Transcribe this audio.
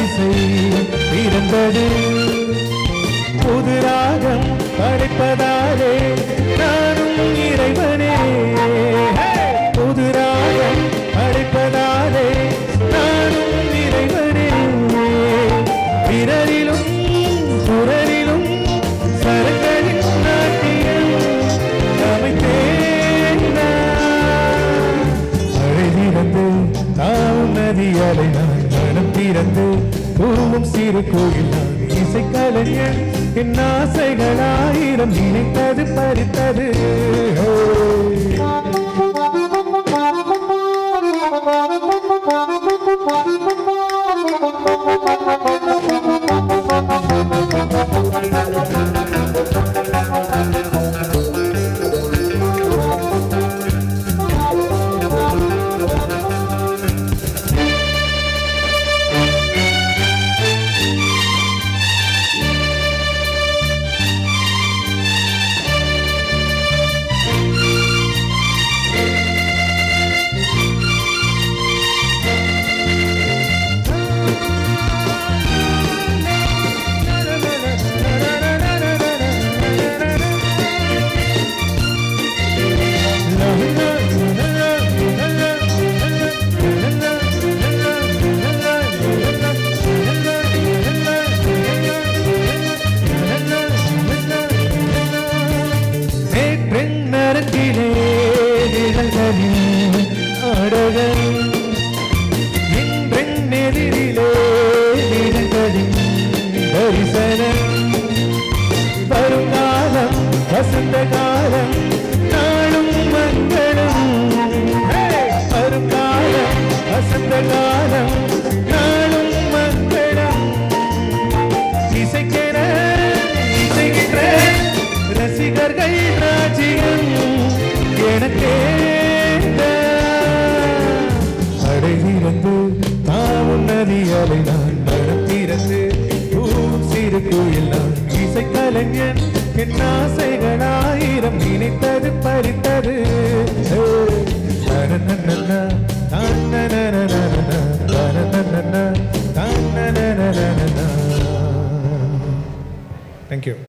இசை பிறந்தது புது ராகம் படைப்பதாலே நானும் இறைவனே புது ராகம் படைப்பதாலே நானும் இறைவனே பிறரிலும் புறரிலும் சரங்களின் நாட்டியம் அமைத்தேன் நான். அழை திறந்து தாவும் நதி அலை நான் மனம் திறந்து பூவும் சிறு கோயில் நான் இசை கலைஞன் என் ஆசைகள் ஆயிரம் நினைத்தது பறித்தது நேற்றின் நரங்கிலே நிழல்களில் ஆடகன் இன்றின் எதிரிலே நிழல்களின் தரிசனம் வருங்காலம் வசந்த காலம் நாளும் மங்களம் ஹே! வருங்காலம் வசந்த காலம் நாளும் மங்களம் இசைக்கென இசைக்கின்ற ரசிகர்கள் ராஜ்யம் எனக்கே அடை திறந்து தாவும் நதி அலை நான் மனம் திறந்து பூவும் சிறு கோயில் நான் இசை கலைஞன் என் ஆசைகள் ஆயிரம் நினைத்தது பறித்தது தனனனன, தனனனனன, தனனனன, தனனனனன. Thank you.